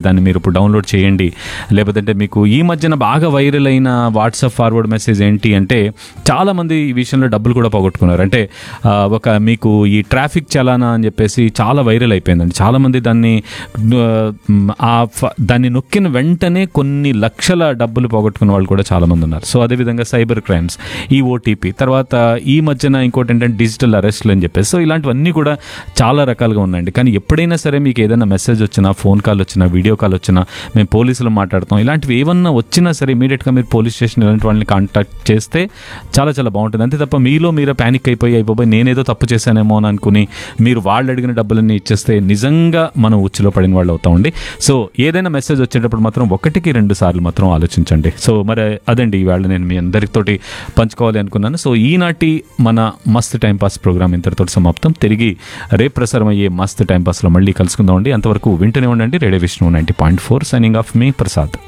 దాన్ని మీరు ఇప్పుడు డౌన్లోడ్ చేయండి లేకపోతే మీకు ఈ మధ్యన బాగా వైరల్ అయిన వాట్సాప్ ఫార్వర్డ్ మెసేజ్ ఏంటి అంటే చాలామంది ఈ విషయంలో డబ్బులు కూడా పోగొట్టుకున్నారు అంటే ఆ, ఒక మీకు ఈ ట్రాఫిక్ చలానా అని చెప్పేసి చాలా వైరల్ అయిపోయిందండి చాలామంది దాన్ని ఆ, మ్, ఆ ఫ- దాన్ని నొక్కిన వెంటనే కొన్ని లక్షల డబ్బులు పోగొట్టుకున్న వాళ్ళు కూడా చాలామంది ఉన్నారు సో అదేవిధంగా సైబర్ క్రైమ్స్ ఈ ఓటీపీ తర్వాత ఈ మధ్యన ఇంకోటి ఏంటంటే డిజిటల్ అరెస్ట్లు అని చెప్పేసి సో ఇలాంటివన్నీ కూడా చాలా రకాలుగా ఉన్నాయండి కానీ ఎప్పుడైనా సరే మీకు ఏదైనా మెసేజ్ వచ్చినా ఫోన్ కాల్ వచ్చినా వీడియో కాల్ వచ్చినా మేము పోలీసులు మాట్లాడతాం ఇలాంటివి ఏమన్నా వచ్చినా సరే ఇమీడియట్గా మీరు పోలీస్ స్టేషన్ ఇలాంటి వాళ్ళని కాంటాక్ట్ చేస్తే చాలా చాలా బాగుంటుంది అంతే తప్ప మీలో మీరే ప్యానిక్ అయిపోయి అయిపోయి నేనేదో తప్పు చేశానేమో అని అనుకుని మీరు వాళ్ళు అడిగిన డబ్బులన్నీ ఇచ్చేస్తే నిజంగా మనం ఉచ్చులో పడిన వాళ్ళు అవుతామండి సో ఏదైనా మెసేజ్ వచ్చేటప్పుడు మాత్రం ఒకటికి రెండు సార్లు మాత్రం ఆలోచించండి సో మరి అదండి ఈవేళ నేను మీ అందరితోటి పంచుకోవాలి అనుకున్నాను సో ఈనాటి మన మస్త్ టైం పాస్ ప్రోగ్రామ్ ఇంతటితో సమాప్తం తిరిగి రేపు ప్రసారం అయ్యే మస్త్ టైం పాస్లో మళ్ళీ కలుసుకుందామండి అంతవరకు వింటూనే ఉండండి radio Vishnu ninety point four signing off మీ ప్రసాద్